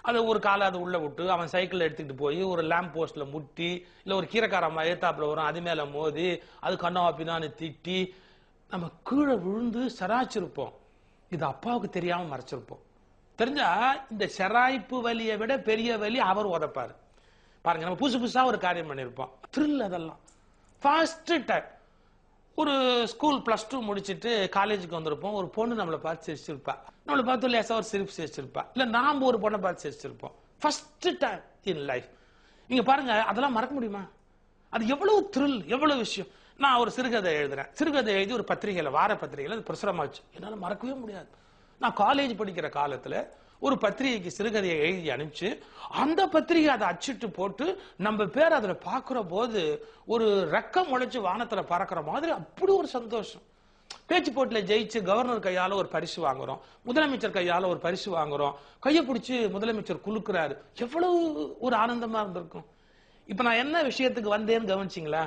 அதை ஒரு காலை அதை உள்ள விட்டு அவன் சைக்கிள் எடுத்துக்கிட்டு போய் ஒரு லேம்ப் போஸ்ட்ல முட்டி இல்ல ஒரு கீரைக்காரம்மா ஏத்தாப்புல வரும் அது மேல மோதி அது கண்ணா பின்னான்னு திட்டி நம்ம கீழே விழுந்து சராச்சிருப்போம் இது அப்பாவுக்கு தெரியாம மறைச்சிருப்போம் தெரிஞ்சா இந்த செராய்ப்பு வலியை விட பெரிய வலி அவர் உதப்பாரு பாருங்க நம்ம புதுசு புதுசா ஒரு காரியம் பண்ணிருப்போம் த்ரில் அதெல்லாம் ஃபர்ஸ்ட் டைம் ஒரு ஸ்கூல் பிளஸ் டூ முடிச்சிட்டு காலேஜுக்கு வந்திருப்போம் ஒரு பொண்ணு நம்மளை பார்த்து சிரிச்சிருப்பா நம்மளை பார்த்து லேசா ஒரு சிரிப்பு சிரிச்சிருப்பா இல்ல நாம ஒரு பொண்ணை பார்த்து சிரிச்சிருப்போம் ஃபர்ஸ்ட் டைம் இன் லைஃப் நீங்க பாருங்க அதெல்லாம் மறக்க முடியுமா அது எவ்வளவு த்ரில் எவ்வளவு விஷயம் நான் ஒரு சிறுகதை எழுதுறேன் சிறுகதை எழுதி ஒரு பத்திரிகையில வார பத்திரிகையில அது பிரசுரமாச்சு என்னால மறக்கவே முடியாது நான் காலேஜ் படிக்கிற காலத்துல ஒரு பத்திரிகைக்கு சிறுகதையை எழுதி அனுப்பிச்சு அந்த பத்திரிகை அதை அச்சிட்டு போட்டு நம்ம பேர் அதுல பாக்குற போது ஒரு ரெக்கம் முளைச்சு வானத்துல பறக்கிற மாதிரி அப்படி ஒரு சந்தோஷம் பேச்சு போட்டில ஜெயிச்சு கவர்னர் கையால ஒரு பரிசு வாங்குறோம் முதலமைச்சர் கையால ஒரு பரிசு வாங்குறோம் கையை பிடிச்சு முதலமைச்சர் குலுக்குறாரு எவ்வளவு ஒரு ஆனந்தமா இருந்திருக்கும் இப்ப நான் என்ன விஷயத்துக்கு வந்தேன்னு கவனிச்சிங்களா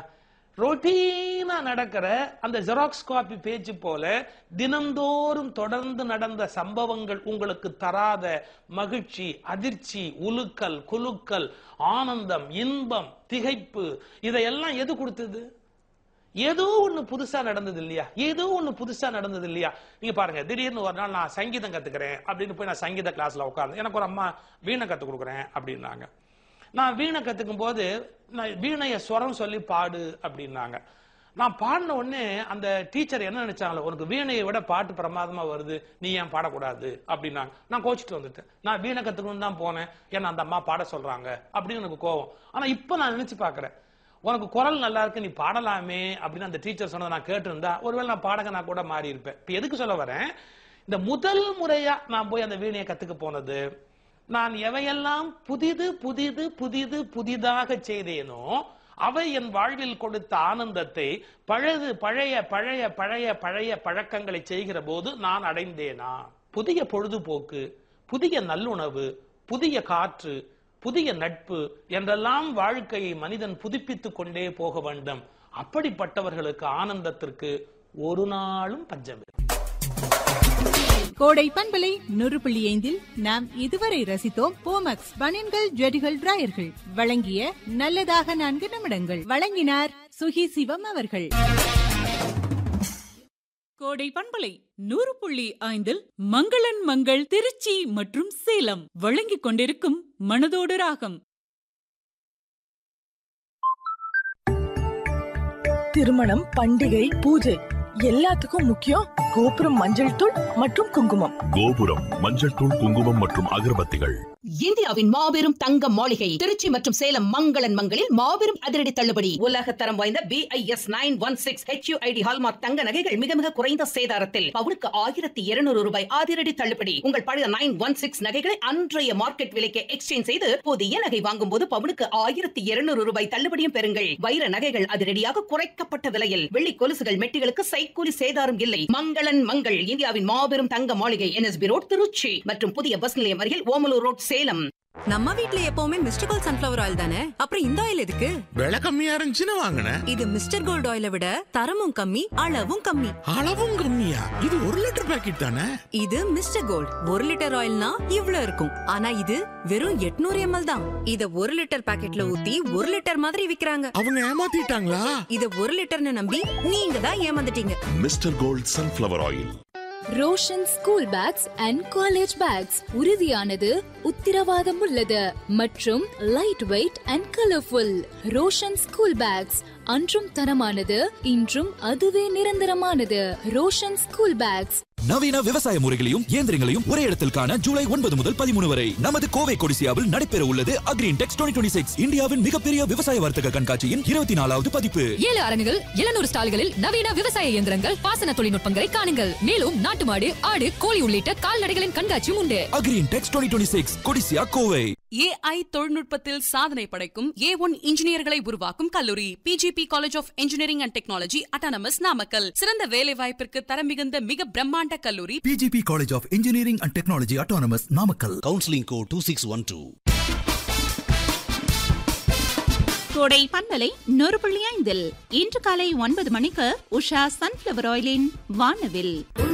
ரொட்டீனா நடக்கிற அந்த ஜெராக்ஸ் காப்பி பேச்சு போல தினந்தோறும் தொடர்ந்து நடந்த சம்பவங்கள் உங்களுக்கு தராத மகிழ்ச்சி அதிர்ச்சி உலுக்கல் குலுக்கல் ஆனந்தம் இன்பம் திகைப்பு இதையெல்லாம் எது கொடுத்தது ஏதோ ஒண்ணு புதுசா நடந்தது இல்லையா ஏதோ ஒண்ணு புதுசா நடந்தது இல்லையா நீங்க பாருங்க திடீர்னு ஒரு நாள் நான் சங்கீதம் கத்துக்கிறேன் அப்படின்னு போய் நான் சங்கீத கிளாஸ்ல உட்கார்ந்து எனக்கு ஒரு அம்மா வீணை கத்து கொடுக்குறேன் அப்படின்னாங்க நான் வீணை கத்துக்கும் போது நான் வீணைய ஸ்வரம் சொல்லி பாடு அப்படின்னாங்க நான் பாடின உடனே அந்த டீச்சர் என்ன நினைச்சாங்களோ உனக்கு வீணையை விட பாட்டு பிரமாதமா வருது நீ ஏன் பாடக்கூடாது அப்படின்னாங்க நான் கோச்சிட்டு வந்துட்டேன் நான் வீணை கத்துக்கணும் தான் போனேன் ஏன்னா அந்த அம்மா பாட சொல்றாங்க அப்படின்னு எனக்கு கோவம் ஆனா இப்ப நான் நினைச்சு பாக்குறேன் உனக்கு குரல் நல்லா இருக்கு நீ பாடலாமே அப்படின்னு அந்த டீச்சர் சொன்னதை நான் கேட்டிருந்தா ஒருவேளை நான் பாடகனா கூட மாறி இருப்பேன் இப்ப எதுக்கு சொல்ல வரேன் இந்த முதல் முறையா நான் போய் அந்த வீணையை கத்துக்க போனது நான் எவையெல்லாம் புதிது புதிது புதிது புதிதாக செய்தேனோ அவை என் வாழ்வில் கொடுத்த ஆனந்தத்தை பழது பழைய பழைய பழைய பழைய பழக்கங்களை செய்கிற போது நான் அடைந்தேனா புதிய பொழுதுபோக்கு புதிய நல்லுணவு புதிய காற்று புதிய நட்பு என்றெல்லாம் வாழ்க்கையை மனிதன் புதுப்பித்துக் கொண்டே போக வேண்டும் அப்படிப்பட்டவர்களுக்கு ஆனந்தத்திற்கு ஒரு நாளும் பஞ்சமில்லை கோடை பண்பலை நூறு புள்ளி ஐந்தில் நாம் இதுவரை ரசித்தோம் போமக்ஸ் பனியன்கள் ஜெடிகள் டிராயர்கள் வழங்கிய நல்லதாக நான்கு நிமிடங்கள் வழங்கினார் சுகி சிவம் அவர்கள் கோடை பண்பலை நூறு புள்ளி ஐந்தில் மங்களன் மங்கள் திருச்சி மற்றும் சேலம் வழங்கிக் கொண்டிருக்கும் மனதோடு ராகம் திருமணம் பண்டிகை பூஜை எல்லாத்துக்கும் முக்கியம் கோபுரம் மஞ்சள் தூள் மற்றும் குங்குமம் கோபுரம் மஞ்சள் தூள் குங்குமம் மற்றும் அகர்பத்திகள் இந்தியாவின் மாபெரும் தங்க மாளிகை திருச்சி மற்றும் சேலம் மங்களன் மங்களில் மாபெரும் அதிரடி தள்ளுபடி உலக தரம் வாய்ந்த B I S nine one six HUID hallmark தங்க நகைகள் மிக மிக குறைந்த சேதாரத்தில் பவுனுக்கு ஆயிரத்தி இருநூறு ரூபாய் அதிரடி தள்ளுபடி உங்கள் பழைய நைன் ஒன் சிக்ஸ் நகைகளை அன்றைய மார்க்கெட் விலைக்கு எக்ஸ்சேஞ்ச் செய்து புதிய நகை வாங்கும் போது பவுனுக்கு ஆயிரத்தி இருநூறு ரூபாய் தள்ளுபடியும் பெறுங்கள் வைர நகைகள் அதிரடியாக குறைக்கப்பட்ட விலையில் வெள்ளி கொலுசுகள் மெட்டிகளுக்கு சைக்கூலி சேதாரம் இல்லை மங்களன் மங்கள் இந்தியாவின் மாபெரும் தங்க மாளிகை என்எஸ்பி ரோட் திருச்சி மற்றும் புதிய பஸ் நிலையம் அருகில் ஓமலூர் ரோட் சேலம் நம்ம வீட்ல எப்பவுமே மிஸ்டர் கோல்ட் சன்ஃபிளவர் ஆயில் தானே அப்புறம் இந்த ஆயில் எதுக்கு விலை கம்மியா இருந்துச்சுன்னு வாங்கினேன் இது மிஸ்டர் கோல்ட் ஆயிலை விட தரமும் கம்மி அளவும் கம்மி அளவும் கம்மியா இது ஒரு லிட்டர் பாக்கெட் தானே இது மிஸ்டர் கோல்ட் ஒரு லிட்டர் ஆயில்னா இவ்ளோ இருக்கும் ஆனா இது வெறும் 800 எம்எல் தான் இத ஒரு லிட்டர் பாக்கெட்ல ஊத்தி ஒரு லிட்டர் மாதிரி விக்கிறாங்க அவங்க ஏமாத்திட்டாங்களா இத ஒரு லிட்டர்னு நம்பி நீங்க தான் ஏமாந்துட்டீங்க Mister Gold sunflower oil Roshan school bags and college bags உறுதியானது உத்திரவாதம் உள்ளது மற்றும் light weight and colourful Roshan school bags அன்றும் தரமானது இன்றும் அதுவே நிரந்தரமானது ரோஷன் ஸ்கூல் பேக்ஸ் நவீன விவசாய முறைகளையும் இயந்திரங்களையும் ஒரே இடத்தில் காண ஜூலை ஒன்பது முதல் பதிமூணு வரை நமது கோவை கொடிசியாவில் நடைபெற உள்ளது அக்ரீன் டெக்ஸ் டுவெண்ட்டி சிக்ஸ் இந்தியாவின் மிகப்பெரிய விவசாய வர்த்தக கண்காட்சியின் இருபத்தி நாலாவது பதிப்பு ஏழு அரங்குகள் எழுநூறு ஸ்டால்களில் நவீன விவசாய இயந்திரங்கள் பாசன தொழில்நுட்பங்களை காணுங்கள் மேலும் நாட்டு மாடு ஆடு கோழி உள்ளிட்ட கால்நடைகளின் கண்காட்சியும் உண்டு Agrintex twenty six Codissia Kovai AI தொழில்நுட்பத்தில் சாதனை படைக்கும் ஏ ஒன் இன்ஜினியர்களை உருவாக்கும் கல்லூரி PGP college of engineering and technology autonomous Namakkal சிறந்த வேலை வாய்ப்பிற்கு தரம் மிகுந்த மிக பிரம்மாண்ட கல்லூரி PGP college of engineering and technology autonomous Namakkal counselling கோ டூ சிக்ஸ் ஒன் டூ கோடை பண்பலை நூறு புள்ளி ஐந்தில் இன்று காலை ஒன்பது மணிக்கு உஷா சன்ஃபிளவர் ஆயிலின் வானவில்